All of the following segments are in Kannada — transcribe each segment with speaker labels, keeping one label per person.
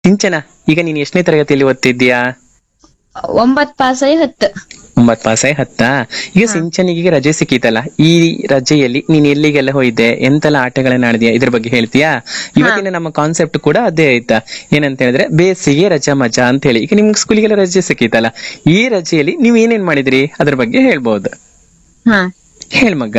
Speaker 1: ಸಿಂಚನ ಈಗ ನೀನ್ ಎಷ್ಟನೇ ತರಗತಿಯಲ್ಲಿ ಓದ್ತಿದ್ಯಾ
Speaker 2: ಒಂಬತ್ ಪಾಸ್ ಆಗಿ ಹತ್ತು
Speaker 1: ಒಂಬತ್ ಪಾಸ್ ಆಗಿ ಹತ್ತಾ ಈಗ ಸಿಂಚನಿಗೆ ರಜೆ ಸಿಕ್ಕಿತಲ್ಲ ಈ ರಜೆಯಲ್ಲಿ ನೀನ್ ಎಲ್ಲಿಗೆಲ್ಲ ಹೋಯ್ದೆ ಎಂತೆಲ್ಲ ಆಟಗಳನ್ನ ಆಡಿದ್ಯಾ ಇದ್ರ ಬಗ್ಗೆ ಹೇಳ್ತೀಯಾ ಇವತ್ತಿನ ನಮ್ಮ ಕಾನ್ಸೆಪ್ಟ್ ಕೂಡ ಅದೇ ಆಯ್ತಾ ಏನಂತ ಹೇಳಿದ್ರೆ ಬೇಸಿಗೆ ರಜಾ ಮಜಾ ಅಂತ ಹೇಳಿ ಈಗ ನಿಮ್ಗೆ ಸ್ಕೂಲಿಗೆಲ್ಲ ರಜೆ ಸಿಕ್ಕಿತಲ್ಲ ಈ ರಜೆಯಲ್ಲಿ ನೀವ್ ಏನೇನ್ ಮಾಡಿದ್ರಿ ಅದ್ರ ಬಗ್ಗೆ ಹೇಳ್ಬಹುದು
Speaker 2: ಹಾ
Speaker 1: ಹೇಳ್ ಮಗ್ಗ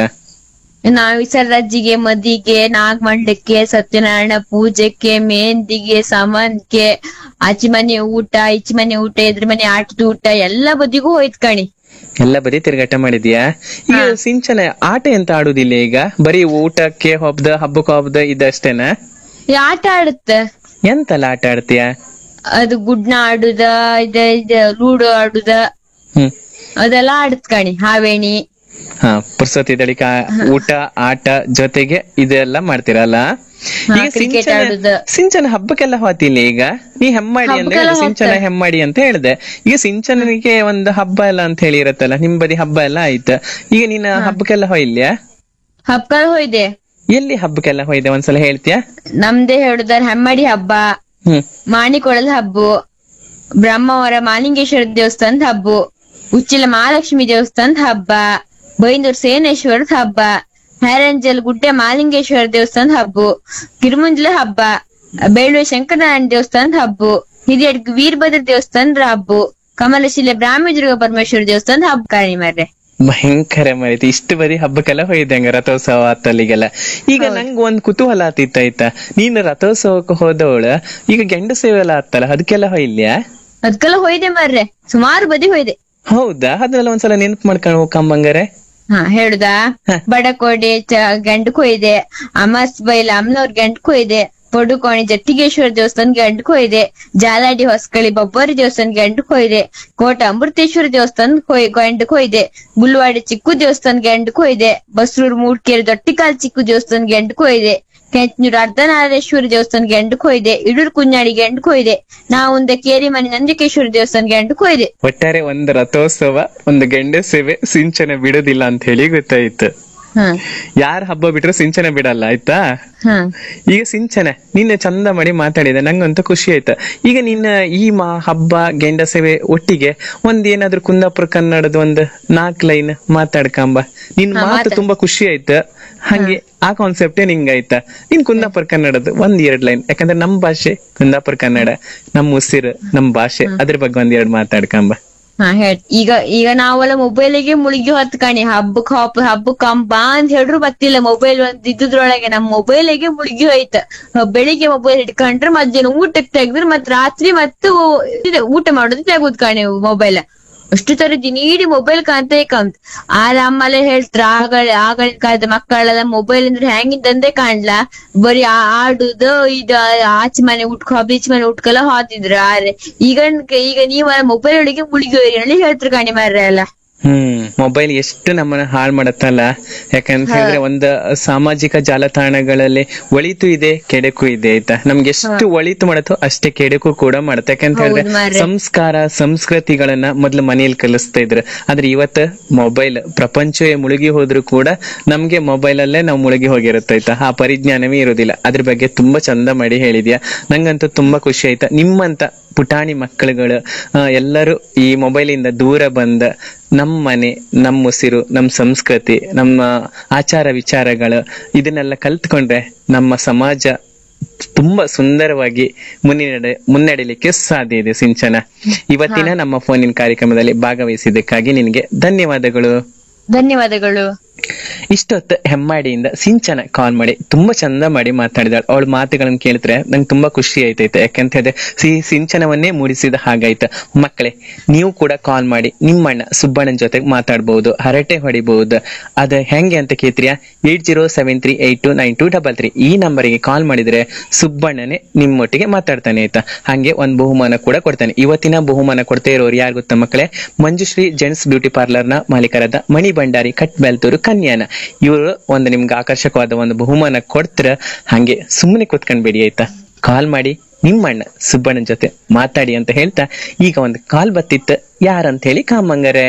Speaker 2: ನಾವ್ ಈ ಸಲ ರಜ್ಜಿಗೆ ಮದಿಗೆ ನಾಗಮಂಡಕ್ಕೆ ಸತ್ಯನಾರಾಯಣ ಪೂಜೆಗೆ ಮೆಹಂದಿಗೆ ಸಮನ್ಗೆ ಆಚಿ ಮನೆ ಊಟ ಈಚಿ ಮನೆ ಊಟ ಎದ್ರ ಮನೆ ಆಟದ ಊಟ ಎಲ್ಲ ಬದಿಗೂ ಹೋಯ್ತ್ ಕಣಿ
Speaker 1: ಎಲ್ಲ ಬರೀ ತಿರುಗಾಟ ಮಾಡಿದ್ಯಾ ಈಗ ಸಿಂಚನ ಆಟ ಎಂತ ಆಡುದಿಲ್ಲ ಈಗ ಬರೀ ಊಟಕ್ಕೆ ಹಬ್ಬದ ಹಬ್ಬಕ್ಕೆ ಹಬ್ಬದ ಇದಷ್ಟೇನಾ
Speaker 2: ಈ ಆಟ ಆಡುತ್ತ
Speaker 1: ಎಂತೆಲ್ಲ ಆಟ ಆಡ್ತೀಯಾ
Speaker 2: ಅದು ಗುಡ್ನ ಆಡುದ ಇದ ಇದ ಲೂಡೋ ಆಡುದ
Speaker 1: ಹ್ಮ್
Speaker 2: ಅದೆಲ್ಲ ಆಡುತ್ ಕಣಿ ಹಾವೇಣಿ
Speaker 1: ಹಾ ಪುರ್ಸೊತ್ತಿ ದಳಿಕ ಊಟ ಆಟ ಜೊತೆಗೆ ಇದೆಲ್ಲ ಮಾಡ್ತೀರಲ್ಲ
Speaker 2: ಹಾ,
Speaker 1: ಈಗ
Speaker 2: cricket
Speaker 1: ಸಿಂಚನ
Speaker 2: ಆಡುದು.
Speaker 1: ಸಿಂಚನ ಹಬ್ಬಕ್ಕೆಲ್ಲ ಹೋತಿಲ್ಲ ಈಗ ನೀ ಹೆಮ್ಮಾಡಿ ಅಂತ
Speaker 2: ಹಬ್ಬಕ್ಕೆಲ್ಲ
Speaker 1: ಹೇಳಿದೆ, ಸಿಂಚನ ಹೆಮ್ಮಾಡಿ ಅಂತ ಹೇಳಿದೆ ಈಗ ಸಿಂಚನನಿಗೆ ಒಂದು ಹಬ್ಬ ಎಲ್ಲ ಅಂತ ಹೇಳಿ ಇರತ್ತಲ್ಲ ನಿಮ್ ಬದಿ ಹಬ್ಬ ಎಲ್ಲ ಆಯ್ತು ಈಗ ನೀನ್ ಹಬ್ಬಕ್ಕೆಲ್ಲ ಹೋಯ್ಲ್ಯಾ
Speaker 2: ಹಬ್ಬಗಳು ಹೋಯ್ದೆ
Speaker 1: ಎಲ್ಲಿ ಹಬ್ಬಕ್ಕೆಲ್ಲ ಹೋಯ್ದೆ ಒಂದ್ಸಲ ಹೇಳ್ತೀಯಾ
Speaker 2: ನಮ್ದೇ ಹೇಳುದಾರ ಹೆಮ್ಮಡಿ ಹಬ್ಬ
Speaker 1: ಹ್ಮ್
Speaker 2: ಮಾಣಿಕೊಳದ ಹಬ್ಬ ಬ್ರಹ್ಮಾವರ ಮಾಲಿಂಗೇಶ್ವರ ದೇವಸ್ಥಾನದ ಹಬ್ಬ ಉಚ್ಚಿಲ ಮಹಾಲಕ್ಷ್ಮಿ ದೇವಸ್ಥಾನದ ಹಬ್ಬ ಬೈಂದೂರ್ ಸೇನೇಶ್ವರದ ಹಬ್ಬ ಹ್ಯಾರಂಜಲ್ ಗುಡ್ಡೆ ಮಾಲಿಂಗೇಶ್ವರ ದೇವಸ್ಥಾನದ ಹಬ್ಬ ಕಿರುಮುಂಜಲ ಹಬ್ಬ ಬೇಳುವೆ ಶಂಕರನಾರಾಯಣ ದೇವಸ್ಥಾನದ ಹಬ್ಬ ಹಿರಿಯಡ್ ವೀರಭದ್ರ ದೇವಸ್ಥಾನದ ಹಬ್ಬ ಕಮಲಶಿಲೆ ಬ್ರಾಹ್ಮದುರ್ಗ ಪರಮೇಶ್ವರ ದೇವಸ್ಥಾನದ ಹಬ್ಬ ಕಾಣಿ ಮಾರ್ರೆ
Speaker 1: ಭಯಂಕರ ಮರಿತಿ ಇಷ್ಟು ಬರೀ ಹಬ್ಬಕ್ಕೆಲ್ಲ ಹೋಯ್ದೆ ಹಂಗ ರಥೋತ್ಸವ ಅತ್ತಲ್ಲಿಗೆಲ್ಲ ಈಗ ನಂಗ್ ಒಂದ್ ಕುತೂಹಲ ಆತಿತ್ತ ಆಯ್ತಾ ನೀನ್ ರಥೋತ್ಸವಕ್ಕೆ ಹೋದವಳ ಈಗ ಗಂಡು ಸೇವೆ ಎಲ್ಲ ಆತ್ತಲ್ಲ ಅದಕ್ಕೆಲ್ಲ ಹೋಯ್ಲ್ಯಾ
Speaker 2: ಅದ್ಕೆಲ್ಲ ಹೋಯ್ದೆ ಮಾರ್ರೆ ಸುಮಾರು ಬದಿ ಹೋಯ್ದೆ
Speaker 1: ಹೌದಾ ಅದ್ರೆಲ್ಲ ಒಂದ್ಸಲ ನೆನ್ಪು ಮಾಡ್ಕೊಂಡು ಹೋಗಂಬಂಗಾರೆ
Speaker 2: ಹಾ ಹೇಳುದಾ
Speaker 1: ಹ.
Speaker 2: ಬಡಕೋಡಿ ಚ- ಗಂಡಕ್ ಹೋಯ್ದೆ ಅಮಸ್ ಬೈಲ ಅಮ್ಮನವ್ರ ಗಂಡಕ್ ಹೋಯ್ದೆ ಪಡುಕೋಣಿ ಜಟ್ಟಿಗೇಶ್ವರ ದೇವಸ್ಥಾನ ಗಂಡಕ್ ಹೋಯ್ದೆ ಜಾಲಾಡಿ ಹೊಸಕಳಿ ಬೊಬ್ಬರಿ ದೇವಸ್ಥಾನ ಗಂಡಕ್ ಹೋಯ್ದೆ ಕೋಟ ಅಮೃತೇಶ್ವರ ದೇವಸ್ಥಾನ ಹೋಯ್ ಗಂಡಕ್ ಹೋಯ್ದೆ ಗುಲ್ವಾಡಿ ಚಿಕ್ಕು ದೇವಸ್ಥಾನ ಗಂಡಕ್ ಹೋಯ್ದೆ ಬಸ್ರೂರ್ ಮೂಡ್ಕೇರಿ ದೊಟ್ಟಿಕಾಲ್ ಚಿಕ್ಕು ದೇವಸ್ಥಾನ ಗಂಡಕ್ ಹೋಯ್ದೆ ಕೆಂಚನೂರ್ ಅರ್ಧನಾರೇಶ್ವರ ದೇವಸ್ಥಾನ ಗಂಡಕ್ ಹೋಯ್ದೆ ಇಡೂರ್ ಕುഞ്ഞാಡಿ ಗಂಡಕ್ ಹೋಯ್ದೆ ನಾವುಂದೆ ಕೇರಿ ಮನೆ ನಂಜಕೇಶ್ವರ ದೇವಸ್ಥಾನ ಗಂಡಕ್ ಹೋಯ್ದೆ
Speaker 1: ಒಟ್ಟಾರೆ ಒಂದು ರಥೋತ್ಸವ ಒಂದು ಗಂಡ ಸೇವೆ ಸಿಂಚನ ಬಿಡೋದಿಲ್ಲ ಅಂತ ಹೇಳಿ ಗೊತ್ತಾಯ್ತು
Speaker 2: ಹ್ಮ್
Speaker 1: ಯಾರ ಹಬ್ಬ ಬಿಟ್ರು ಸಿಂಚನ ಬಿಡಲ್ಲ ಆಯ್ತಾ
Speaker 2: ಹ್ಮ್
Speaker 1: ಈಗ ಸಿಂಚನ ನಿನ್ನೆ ಚಂದ ಮಾಡಿ ಮಾತಾಡಿದೆ ನಂಗಂತೂ ಖುಷಿ ಆಯ್ತು ಈಗ ನಿನ್ನ ಈ ಮಾ ಹಬ್ಬ ಗೆಂಡ ಸೇವೆ ಒಟ್ಟಿಗೆ ಒಂದ್ ಏನಾದ್ರೂ ಕುಂದಾಪುರ ಕನ್ನಡದ ಒಂದ್ ನಾಲ್ಕ್ ಲೈನ್ ಮಾತಾಡ್ಕಂಬ ನಿನ್ ಮಾತು ತುಂಬಾ ಖುಷಿ ಆಯ್ತು ಹಂಗೆ ಆ ಕಾನ್ಸೆಪ್ಟೇ ನಿಂಗಾಯ್ತ ನಿನ್ ಕುಂದಾಪುರ ಕನ್ನಡದ ಒಂದ್ ಎರಡ್ ಲೈನ್ ಯಾಕಂದ್ರೆ ನಮ್ ಭಾಷೆ ಕುಂದಾಪುರ ಕನ್ನಡ ನಮ್ ಉಸಿರು ನಮ್ ಭಾಷೆ ಅದ್ರ ಬಗ್ಗೆ ಒಂದ್ ಎರಡ್ ಮಾತಾಡ್ಕಂಬ
Speaker 2: ಹಾ ಹೇಳ್ ಈಗ ಈಗ ನಾವೆಲ್ಲ ಮೊಬೈಲಿಗೆ ಮುಳುಗಿ ಹೊತ್ ಕಣಿ ಹಬ್ಬಕ್ ಹಬ್ಬ ಹಬ್ಬಕ್ ಹಬ್ಬ ಅಂತ ಹೇಳ್ರು ಗೊತ್ತಿಲ್ಲ ಮೊಬೈಲ್ ಒಂದ್ ಇದ್ದಿದ್ರೊಳಗೆ ನಮ್ ಮೊಬೈಲಿಗೆ ಮುಳುಗಿ ಹೋಯ್ತ ಬೆಳಿಗ್ಗೆ ಮೊಬೈಲ್ ಇಟ್ಕೊಂಡ್ರೆ ಮಧ್ಯಾಹ್ನ ಊಟಕ್ ತೆಗ್ದ್ರೆ ಮತ್ ರಾತ್ರಿ ಮತ್ತು ಇದು ಊಟ ಮಾಡೋದು ತೆಗುದ್ ಕಣಿ ಮೊಬೈಲ್ ಅಷ್ಟು ತರ ದಿನೀಡಿ ಮೊಬೈಲ್ ಕಾಂತ ಕಾಂತ ಆರ ಅಮ್ಮಲೆ ಹೇಳ್ತಾರ ಆಗಳ ಆಗಳಿನ ಕಾಲದ ಮಕ್ಕಳೆಲ್ಲ ಮೊಬೈಲ್ ಅಂದ್ರೆ ಹೆಂಗಿದ್ದಂದೆ ಕಾಣ್ಲಾ ಬರೀ ಆ- ಆಡುದು ಇದು ಆಚೆ ಮನೆ ಉಟ್ಕೊ ಹಬ್ಬ ಈಚೆ ಮನೆ ಉಟ್ಕೊಲ್ಲ ಹೋತಿದ್ರು ಆರೆ ಈಗ ಈಗ ನೀವ ಮೊಬೈಲ್ ಒಳಗೆ ಮುಳುಗಿ ಹೋಯ್ರಿ ಹೇಳಿ ಹೇಳ್ತಾರೆ ಕಾಣಿ ಮಾರ್ರೆ ಎಲ್ಲ
Speaker 1: ಹ್ಮ್ ಮೊಬೈಲ್ ಎಷ್ಟು ನಮ್ಮನ್ನ ಹಾಳ್ ಮಾಡತ್ತಲ್ಲ ಯಾಕಂತ ಹೇಳಿದ್ರೆ ಒಂದು ಸಾಮಾಜಿಕ ಜಾಲತಾಣಗಳಲ್ಲಿ ಒಳಿತು ಇದೆ ಕೆಡಕು ಇದೆ ಆಯ್ತಾ ನಮ್ಗೆ ಎಷ್ಟು ಒಳಿತು ಮಾಡತ್ತೋ ಅಷ್ಟೇ ಕೆಡಕು ಕೂಡ ಮಾಡತ್ತೆ ಯಾಕಂತ ಹೇಳಿದ್ರೆ
Speaker 2: ಹೌದು ಮಾರ್ರೆ.
Speaker 1: ಸಂಸ್ಕಾರ ಸಂಸ್ಕೃತಿಗಳನ್ನ ಮೊದ್ಲು ಮನೆಯಲ್ಲಿ ಕಲಿಸ್ತಾ ಇದ್ರು ಆದ್ರೆ ಇವತ್ತು ಮೊಬೈಲ್ ಪ್ರಪಂಚವೇ ಮುಳುಗಿ ಹೋದ್ರು ಕೂಡ ನಮ್ಗೆ ಮೊಬೈಲ್ ಅಲ್ಲೇ ನಾವು ಮುಳುಗಿ ಹೋಗಿರುತ್ತೆ ಆಯ್ತಾ ಆ ಪರಿಜ್ಞಾನವೇ ಇರೋದಿಲ್ಲ ಅದ್ರ ಬಗ್ಗೆ ತುಂಬಾ ಚಂದ ಮಾಡಿ ಹೇಳಿದ್ಯಾ ನಂಗಂತೂ ತುಂಬಾ ಖುಷಿ ಆಯ್ತಾ ನಿಮ್ಮಂತ ಪುಟಾಣಿ ಮಕ್ಕಳುಗಳು ಆ, ಎಲ್ಲರೂ ಈ ಮೊಬೈಲ್ ಇಂದ ದೂರ ಬಂದ ನಮ್ಮ ಮನೆ ನಮ್ಮ ಉಸಿರು ನಮ್ಮ ಸಂಸ್ಕೃತಿ ನಮ್ಮ ಆಚಾರ ವಿಚಾರಗಳು ಇದನ್ನೆಲ್ಲ ಕಲ್ತ್ಕೊಂಡ್ರೆ ನಮ್ಮ ಸಮಾಜ ತುಂಬಾ ಸುಂದರವಾಗಿ ಮುನ್ನಡೆ ಮುನ್ನಡೆಯಲಿಕ್ಕೆ ಸಾಧ್ಯ ಇದೆ ಸಿಂಚನ ಇವತ್ತಿನ ನಮ್ಮ ಫೋನಿನ ಕಾರ್ಯಕ್ರಮದಲ್ಲಿ ಭಾಗವಹಿಸಿದ್ದಕ್ಕಾಗಿ ನಿನಗೆ ಧನ್ಯವಾದಗಳು
Speaker 2: ಧನ್ಯವಾದಗಳು
Speaker 1: ಇಷ್ಟೊತ್ತು ಹೆಮ್ಮಾಡಿಯಿಂದ ಸಿಂಚನ ಕಾಲ್ ಮಾಡಿ ತುಂಬಾ ಚಂದ ಮಾಡಿ ಮಾತಾಡಿದಾಳೆ ಅವಳ ಮಾತುಗಳನ್ನ ಕೇಳಿದ್ರೆ ನಂಗೆ ತುಂಬಾ ಖುಷಿ ಆಯ್ತೈತೆ ಯಾಕಂತ ಹೇಳಿದ್ರೆ ಸಿ ಸಿಂಚನವನ್ನೇ ಮೂಡಿಸಿದ ಹಾಗಾಯ್ತು ಮಕ್ಕಳೇ ನೀವು ಕೂಡ ಕಾಲ್ ಮಾಡಿ ನಿಮ್ಮಣ್ಣ ಸುಬ್ಬಣ್ಣನ ಜೊತೆಗೆ ಮಾತಾಡ್ಬಹುದು ಹರಟೆ ಹೊಡಿಬಹುದು ಅದ ಹೆಂಗೆ ಅಂತ ಕೇಳ್ತೀರಾ eight zero seven three eight two nine two double three ಈ ನಂಬರಿಗೆ ಕಾಲ್ ಮಾಡಿದ್ರೆ ಸುಬ್ಬಣ್ಣನೇ ನಿಮ್ಮೊಟ್ಟಿಗೆ ಮಾತಾಡ್ತಾನೆ ಆಯ್ತಾ ಹಾಗೆ ಒಂದ್ ಬಹುಮಾನ ಕೂಡ ಕೊಡ್ತಾನೆ ಇವತ್ತಿನ ಬಹುಮಾನ ಕೊಡ್ತಾ ಇರೋರು ಯಾರು ಗೊತ್ತಾ ಮಕ್ಕಳೇ ಮಂಜುಶ್ರೀ ಜೆಂಟ್ಸ್ ಬ್ಯೂಟಿ ಪಾರ್ಲರ್ ನ ಮಾಲೀಕರಾದ ಮಣಿ ಭಂಡಾರಿ ಕಟ್ ಬೆಲ್ತೂರು ಕನ್ಯಾನ ಇವರು ಒಂದು ನಿಮ್ಗೆ ಆಕರ್ಷಕವಾದ ಒಂದು ಬಹುಮಾನ ಕೊಡ್ತಾರ ಹಂಗೆ ಸುಮ್ಮನೆ ಕುತ್ಕೊಂಡ್ಬೇಡಿ ಆಯ್ತಾ ಕಾಲ್ ಮಾಡಿ ನಿಮ್ಮಣ್ಣ ಸುಬ್ಬಣ್ಣನ ಜೊತೆ ಮಾತಾಡಿ ಅಂತ ಹೇಳ್ತಾ ಈಗ ಒಂದು ಕಾಲ್ ಬತ್ತಿತ್ತು ಯಾರಂತ ಹೇಳಿ ಕಾಮಂಗರೆ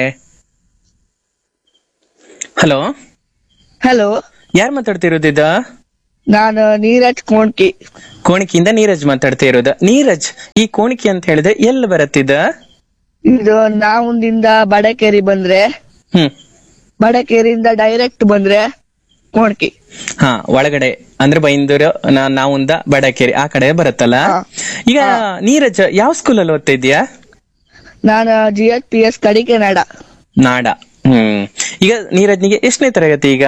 Speaker 1: ಹಲೋ
Speaker 3: ಹಲೋ
Speaker 1: ಯಾರು ಮಾತಾಡ್ತಿರೋದಿದ
Speaker 3: ನಾನು ನೀರಜ್ ಕೋಣ್ಕಿ
Speaker 1: ಕೋಣಿಕಿಯಿಂದ ನೀರಜ್ ಮಾತಾಡ್ತಾ ಇರೋದು ನೀರಜ್ ಈ ಕೋಣಿಕೆ ಅಂತ ಹೇಳಿದ್ರೆ ಎಲ್ಲಿ ಬರತ್ತಿದ
Speaker 3: ಇದು ನಾವುಂದಿಂದ ಬಡಕೇರಿ ಬಂದ್ರೆ
Speaker 1: ಹ್ಮ್
Speaker 3: ಬಡಕೇರಿಯಿಂದ ಡೈರೆಕ್ಟ್ ಬಂದ್ರೆ ಕೋಣ್ಕಿ
Speaker 1: ಹಾ ಒಳಗಡೆ ಅಂದ್ರೆ ಬೈಂದೂರು ನಾ- ನಾವುಂದ ಬಡಕೇರಿ ಆ ಕಡೆ ಬರುತ್ತಲ್ಲ
Speaker 3: ಹಾ.
Speaker 1: ಈಗ ನೀರಜ್ ಯಾವ ಸ್ಕೂಲಲ್ಲಿ ಓದ್ತಾ ಇದೀಯಾ
Speaker 3: ನಾನು ಜಿ ಎಚ್ ಪಿ ಎಸ್ ಕಡಿಕೆ ನಾಡ
Speaker 1: ನಾಡ ಹ್ಮ್ ಈಗ ನೀರಜ್ನಿಗೆ ಎಷ್ಟನೇ ತರಗತಿ ಈಗ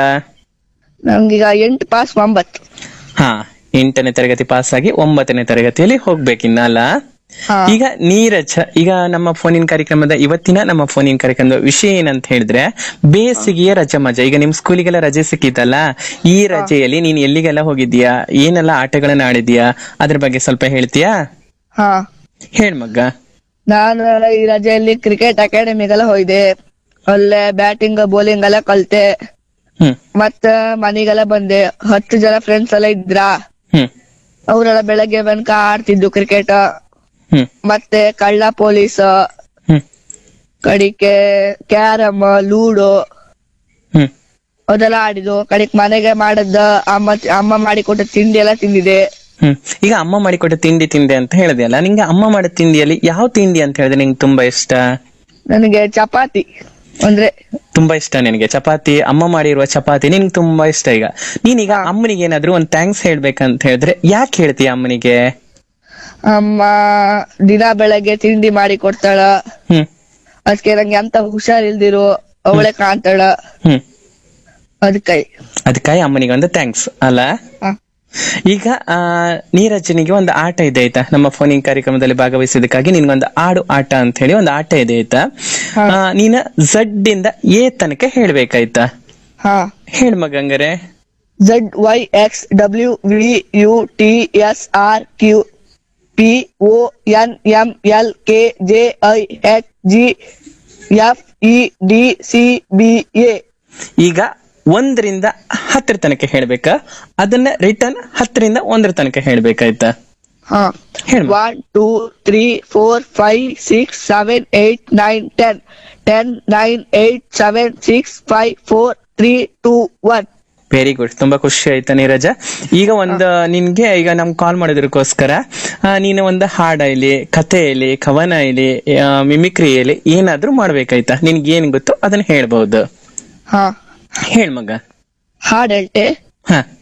Speaker 3: ನಮ್ಗೀಗ ಎಂಟು ಪಾಸ್ ಒಂಬತ್ತು
Speaker 1: ಹಾ ಎಂಟನೇ ತರಗತಿ ಪಾಸ್ ಆಗಿ ಒಂಬತ್ತನೇ ತರಗತಿಯಲ್ಲಿ ಹೋಗ್ಬೇಕಿನ್ನ ಅಲ್ಲ
Speaker 3: ಹಾ.
Speaker 1: ಈಗ ನೀರಜ್ ಈಗ ನಮ್ಮ ಫೋನಿನ ಕಾರ್ಯಕ್ರಮದ ಇವತ್ತಿನ ನಮ್ಮ ಫೋನಿನ ಕಾರ್ಯಕ್ರಮದ ವಿಷಯ ಏನಂತ ಹೇಳಿದ್ರೆ ಬೇಸಿಗೆಯ ರಜೆ ಮಜಾ ಈಗ ನಿಮ್ ಸ್ಕೂಲಿಗೆಲ್ಲ ರಜೆ ಸಿಕ್ಕಿತಲ್ಲ ಈ ರಜೆಯಲ್ಲಿ ನೀನ್ ಎಲ್ಲಿಗೆಲ್ಲ ಹೋಗಿದ್ಯಾ ಏನೆಲ್ಲ ಆಟಗಳನ್ನ ಆಡಿದ್ಯಾ ಅದ್ರ ಬಗ್ಗೆ ಸ್ವಲ್ಪ ಹೇಳ್ತೀಯಾ
Speaker 3: ಹಾ
Speaker 1: ಹೇಳ್ ಮಗ್ಗ
Speaker 3: ನಾನು ಈ ರಜೆಯಲ್ಲಿ ಕ್ರಿಕೆಟ್ ಅಕಾಡೆಮಿಗೆಲ್ಲ ಹೋಯ್ದೆ ಅಲ್ಲೇ ಬ್ಯಾಟಿಂಗ್ ಬೌಲಿಂಗ್ ಎಲ್ಲ ಕಲ್ತೆ
Speaker 1: ಹ್ಮ್
Speaker 3: ಮತ್ತ ಮನೆಗೆಲ್ಲ ಬಂದೆ ಹತ್ತು ಜನ ಫ್ರೆಂಡ್ಸ್ ಎಲ್ಲ ಇದ್ರ
Speaker 1: ಹ್ಮ್
Speaker 3: ಅವರೆಲ್ಲ ಬೆಳಗ್ಗೆ ತನಕ ಆಡ್ತಿದ್ದು ಕ್ರಿಕೆಟ್
Speaker 1: ಹ್ಮ್
Speaker 3: ಮತ್ತೆ ಕಳ್ಳ ಪೊಲೀಸ್
Speaker 1: ಹ್ಮ್
Speaker 3: ಕಡಿಕೆ ಕ್ಯಾರಮ್ ಲೂಡೋ
Speaker 1: ಹ್ಮ್
Speaker 3: ಅದೆಲ್ಲ ಆಡಿದ್ದು ಕಡಿಕ್ ಮನೆಗೆ ಮಾಡದ ಅಮ್ಮ ಅಮ್ಮ ಮಾಡಿಕೊಟ್ಟ ತಿಂಡಿ ಎಲ್ಲ ತಿಂದಿದೆ
Speaker 1: ಹ್ಮ್ ಈಗ ಅಮ್ಮ ಮಾಡಿಕೊಟ್ಟ ತಿಂಡಿ ತಿಂದೆ ಅಂತ ಹೇಳಿದೆ ಅಲ್ಲ ನಿಂಗೆ ಅಮ್ಮ ಮಾಡೋ ತಿಂಡಿಯಲ್ಲಿ ಯಾವ ತಿಂಡಿ ಅಂತ ಹೇಳಿದ್ರೆ ನಿಂಗೆ ತುಂಬಾ ಇಷ್ಟ
Speaker 3: ನನಗೆ ಚಪಾತಿ ಅಂದ್ರೆ
Speaker 1: ತುಂಬಾ ಇಷ್ಟ ನಿನಗೆ ಚಪಾತಿ ಅಮ್ಮ ಮಾಡಿರುವ ಚಪಾತಿ ನಿನ್ಗೆ ತುಂಬಾ ಇಷ್ಟ ಈಗ ನೀನೀಗ ಅಮ್ಮನಿಗೆ ಏನಾದ್ರು ಒಂದ್ ಥ್ಯಾಂಕ್ಸ್ ಹೇಳ್ಬೇಕಂತ ಹೇಳಿದ್ರೆ ಯಾಕೆ ಹೇಳ್ತೀಯ ಅಮ್ಮನಿಗೆ
Speaker 3: ಅಮ್ಮ ದಿನ ಬೆಳಗ್ಗೆ ತಿಂಡಿ ಮಾಡಿ ಕೊಡ್ತಾಳ
Speaker 1: ಹ್ಮ್
Speaker 3: ಅದಕ್ಕೆ ನಂಗೆ ಅಂತ ಹುಷಾರಿಲ್ದಿರೋ ಅವಳೆ ಕಾಣ್ತಾಳ
Speaker 1: ಹ್ಮ್
Speaker 3: ಅದಕ್ಕೈ
Speaker 1: ಅದಕ್ಕಾಗಿ ಅಮ್ಮನಿಗೆ ಒಂದು ಥ್ಯಾಂಕ್ಸ್ ಅಲ್ಲ
Speaker 3: ಹ.
Speaker 1: ಈಗ ಆ ನೀರಜನಿಗೆ ಒಂದು ಆಟ ಇದೆ ಆಯ್ತಾ ನಮ್ಮ ಫೋನಿಂಗ್ ಕಾರ್ಯಕ್ರಮದಲ್ಲಿ ಭಾಗವಹಿಸಿದಕ್ಕಾಗಿ ನಿನ್ಗೊಂದು ಆಡು ಆಟ ಅಂತ ಹೇಳಿ ಒಂದು ಆಟ ಇದೆ ಆಯ್ತಾ
Speaker 3: ಹ.
Speaker 1: ಆ, ನೀನ ಝಡ್ ಇಂದ ಎ ತನಕ ಹೇಳ್ಬೇಕಾಯ್ತಾ
Speaker 3: ಹಾ
Speaker 1: ಹೇಳ್ ಮಗಂಗರೆ
Speaker 3: Z Y X W V U T S R Q P O N M L K J I H G F E D C B A
Speaker 1: ಈಗ ಒಂದರಿಂದ ಹತ್ತರ ತನಕ ಹೇಳ್ಬೇಕಾ ಅದನ್ನ ರಿಟರ್ನ್ ಹತ್ತರಿಂದ ಒಂದರ ತನಕ ಹೇಳ್ಬೇಕಾಯ್ತಾ
Speaker 3: ಹಾ
Speaker 1: ಹೇಳ್ ಮಗ.
Speaker 3: One two three four five six seven eight nine ten ten nine eight seven six five four three two one
Speaker 1: very good ತುಂಬಾ ಖುಷಿ ಆಯ್ತಾ ನೀರಜ ಈಗ ಒಂದು ನಿನ್ಗೆ ಈಗ ನಮ್ ಕಾಲ್ ಮಾಡೋದಕ್ಕೋಸ್ಕರ ಆ, ನೀನು ಒಂದು ಹಾಡ ಇಲ್ಲಿ ಕಥೆ ಇಲ್ಲಿ ಕವನ ಇಲ್ಲಿ ಆ, ಮಿಮಿಕ್ರಿ ಇಲ್ಲಿ ಏನಾದ್ರೂ ಮಾಡ್ಬೇಕಾಯ್ತಾ ನಿನ್ಗೆ ಏನ್ ಗೊತ್ತೋ ಅದನ್ನ ಹೇಳ್ಬಹುದು
Speaker 3: ಹಾ
Speaker 1: ಹೇಳ್ ಮಗ
Speaker 3: ಹಾಡ್ ಹೇಳ್ತೆ
Speaker 1: ಹ